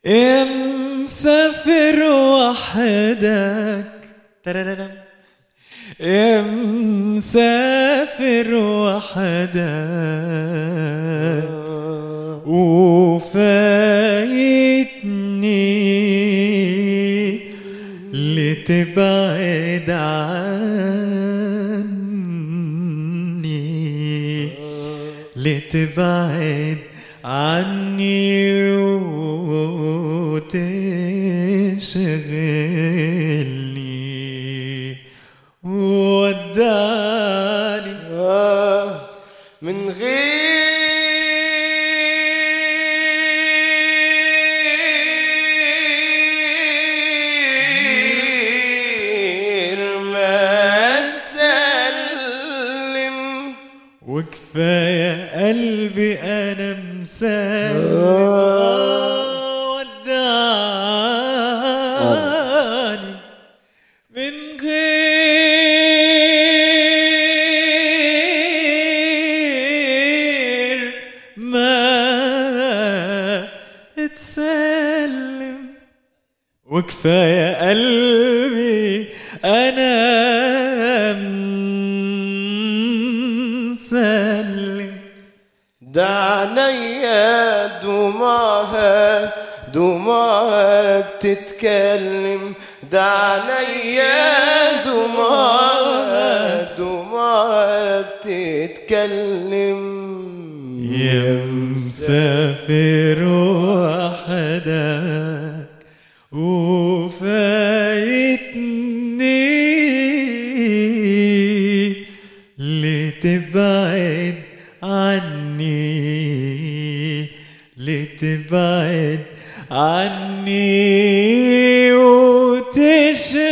يا مسافر وحدك ترررم. يا مسافر وحدك وفايتني لتبعد عني لتبعد عني وتشغلني وداني آه من غير ما تسلم وكفاية قلبي أنا مسلم آه، وداني من غير ما تسلم وكفاية قلبي أنا مسلم دعنيا دموعها دموعها بتتكلم دعنيا دموعها دموعها بتتكلم يا مسافر وحدك وفايتني لتبعد عني لتبعد عني وتشغل